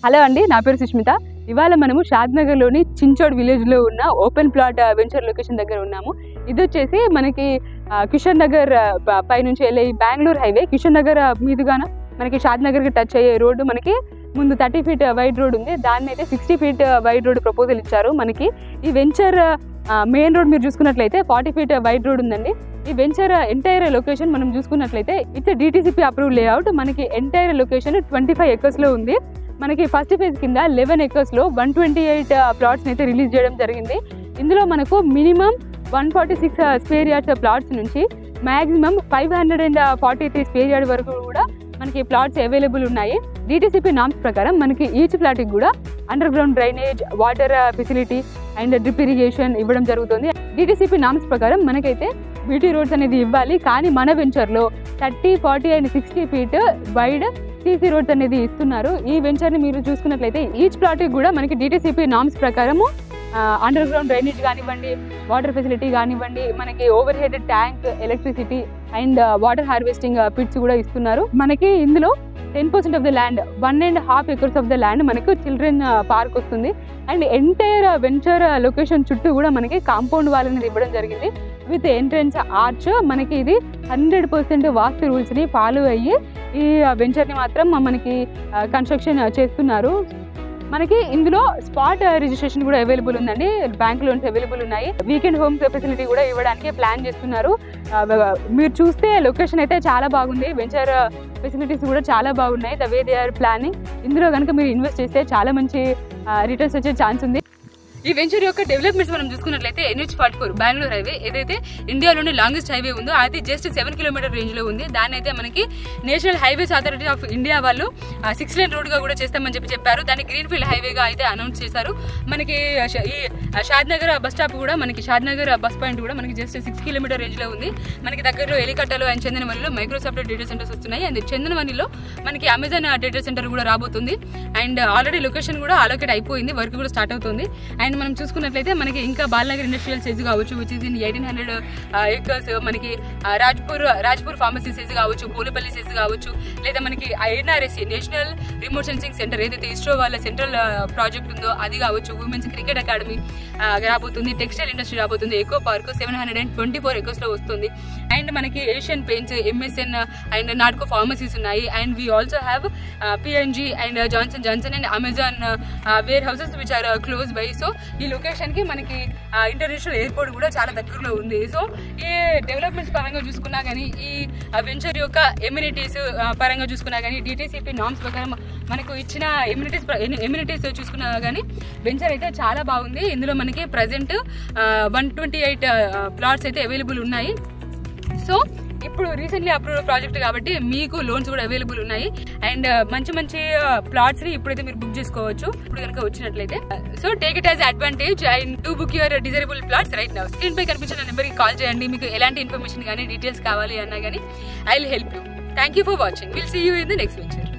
hello అండి నా పేరు సుష్మిత ఇవాళ మనము షాద్నగర్లోని చించోడ్ విలేజ్లో ఉన్న ఓపెన్ ప్లాట్ వెంచర్ లొకేషన్ దగ్గర ఉన్నాము ఇది వచ్చేసి మనకి ఆ, కిషన్ నగర్ ఆ, ప- పై నుంచి వెళ్ళే ఈ బెంగళూరు హైవే కిషన్ నగర్ ఆ, మీదుగాన మనకి షాద్ నగర్కి టచ్ అయ్యే రోడ్డు మనకి ముందు థర్టీ ఫీట్ వైడ్ రోడ్ ఉంది దాన్ని అయితే sixty feet wide road proposal ఇచ్చారు మనకి ఈ వెంచర్ మెయిన్ రోడ్ మీరు చూసుకున్నట్లయితే ఫార్టీ ఫీట్ వైడ్ రోడ్ ఉందండి ఈ వెంచర్ ఎంటైర్ లొకేషన్ మనం చూసుకున్నట్లయితే ఇట్స్ డిటీసీపీ అప్రూవ్ లేఅవుట్ మనకి ఎంటైర్ లొకేషన్ ట్వంటీ ఫైవ్ ఎకర్స్లో ఉంది మనకి ఫస్ట్ ఫేజ్ కింద లెవెన్ ఎకర్స్లో వన్ ట్వంటీ ఎయిట్ ప్లాట్స్ని అయితే రిలీజ్ చేయడం జరిగింది ఇందులో మనకు minimum one forty six square yards plots నుంచి maximum five hundred and forty three square yard వరకు కూడా మనకి ప్లాట్స్ అవైలబుల్ ఉన్నాయి డిటీసీపీ నామ్స్ ప్రకారం మనకి ఈచ్ ప్లాట్కి కూడా under ground drainage water facility and drip irrigation ఇవ్వడం జరుగుతుంది డిటీసీపీ నామ్స్ ప్రకారం మనకైతే బీటీ రోడ్స్ అనేది ఇవ్వాలి కానీ మన వెంచర్లో thirty forty and sixty feet wide CC roads అనేది ఇస్తున్నారు ఈ వెంచర్ని మీరు చూసుకున్నట్లయితే ఈచ్ ప్లాట్కి కూడా మనకి డిటీసీపీ నామ్స్ ప్రకారము అండర్ గ్రౌండ్ డ్రైనేజ్ కానివ్వండి వాటర్ ఫెసిలిటీ కానివ్వండి మనకి over head tank electricity and water harvesting pits కూడా ఇస్తున్నారు మనకి ఇందులో ten percent of the land one and half acres of the land మనకు చిల్డ్రన్ పార్క్ వస్తుంది అండ్ ఎంటైర్ వెంచర్ లొకేషన్ చుట్టూ కూడా మనకి కాంపౌండ్ వాల్ అనేది ఇవ్వడం జరిగింది విత్ ఎంట్రన్స్ ఆర్చ్ మనకి ఇది హండ్రెడ్ పర్సెంట్ వాస్తు రూల్స్ని ఫాలో అయ్యి ఈ వెంచర్ని మాత్రం మనకి కన్స్ట్రక్షన్ చేస్తున్నారు మనకి ఇందులో స్పాట్ రిజిస్ట్రేషన్ కూడా అవైలబుల్ ఉందండి బ్యాంక్ లోన్స్ అవైలబుల్ ఉన్నాయి వీకెండ్ హోమ్ ఫెసిలిటీ కూడా ఇవ్వడానికి ప్లాన్ చేస్తున్నారు ఆ, వ- మీరు చూస్తే లొకేషన్ అయితే చాలా బాగుంది వెంచర్ ఫెసిలిటీస్ కూడా చాలా బాగున్నాయి the way they are planning ఇందులో కనుక మీరు ఇన్వెస్ట్ చేస్తే చాలా మంచి రిటర్న్స్ వచ్చే ఛాన్స్ ఉంది ఈ వెంచర్ యొక్క డెవలప్మెంట్స్ మనం చూసుకున్నట్లయితే NH forty four Bengaluru highway ఏదైతే ఇండియాలోనే లాంగెస్ట్ హైవే ఉందో అది జస్ట్ సెవెన్ కిలోమీటర్ రేంజ్ లో ఉంది దాన్ని అయితే మనకి national highways authority of India వాళ్ళు సిక్స్ లైన్ రోడ్ గా కూడా చేస్తామని చెప్పి చెప్పారు దాన్ని గ్రీన్ ఫీల్డ్ హైవేగా అయితే అనౌన్స్ చేశారు మనకి ష- ఈ షాద్ నగర్ బస్ స్టాప్ కూడా మనకి షాద్ నగర్ బస్ పాయింట్ కూడా మనకి జస్ట్ సిక్స్ కిలోమీటర్ రేంజ్ లో ఉంది మనకి దగ్గరలో ఎలికట్టలో అండ్ చందనవల్లిలో మైక్రోసాఫ్ట్ డేటా సెంటర్స్ వస్తున్నాయి అండ్ చందనవల్లిలో మనకి అమెజాన్ డేటా సెంటర్ కూడా రాబోతుంది అండ్ ఆల్రెడీ లొకేషన్ కూడా అలోకేట్ అయిపోయింది వర్క్ కూడా స్టార్ట్ అవుతుంది అండ్ మనం చూసుకున్నట్లయితే మనకి ఇంకా బాలనగర్ ఇండస్ట్రియల్ సైజ్ కావచ్చు which is in eighteen hundred acres మనకి ఆ, రాజ్పూర్ రాజ్పూర్ ఫార్మసీ సైజ్ కావచ్చు పోలేపల్లి సైజ్ కావచ్చు లేదా మనకి INRSC national remote sensing center ఏదైతే ఇస్రో వాళ్ళ సెంట్రల్ ప్రాజెక్ట్ ఉందో అది కావచ్చు ఉమెన్స్ క్రికెట్ అకాడమీ రాబోతుంది టెక్స్టైల్ ఇండస్ట్రీ రాబోతుంది eco park seven hundred and twenty four acres లో వస్తుంది అండ్ మనకి Asian Paints MSN and Natco pharmacies ఉన్నాయి and we also have PNG and Johnson Johnson and Amazon warehouses which are close by so ఈ location కి మనకి international airport కూడా చాలా దగ్గరలో ఉంది సో ఈ డెవలప్మెంట్స్ పరంగా చూసుకున్నా కానీ ఈ వెంచర్ యొక్క ఎమ్యూనిటీస్ పరంగా చూసుకున్నా కానీ డిటీసీపీ నామ్స్ ప్రకారం మనకు ఇచ్చిన ఎమ్యూనిటీస్ ఎమ్యూనిటీస్ చూసుకున్నా కానీ వెంచర్ అయితే చాలా బాగుంది ఇందులో మనకి present one twenty eight plots అయితే అవైలబుల్ ఉన్నాయి సో ఇప్పుడు రీసెంట్లీ అప్రూవ్ ప్రాజెక్ట్ కాబట్టి మీకు లోన్స్ కూడా అవైలబుల్ ఉన్నాయి అండ్ మంచి మంచి ప్లాట్స్ ని ఇప్పుడైతే మీరు బుక్ చేసుకోవచ్చు ఇప్పుడు కనుక వచ్చినట్లయితే so take it as advantage and to book your desirable plots right now screen పై కనిపించిన నెంబర్ కి కాల్ చేయండి మీకు ఎలాంటి ఇన్ఫర్మేషన్ కానీ డీటెయిల్స్ కావాలి అన్నా కానీ I will help you thank you for watching will see you in the next venture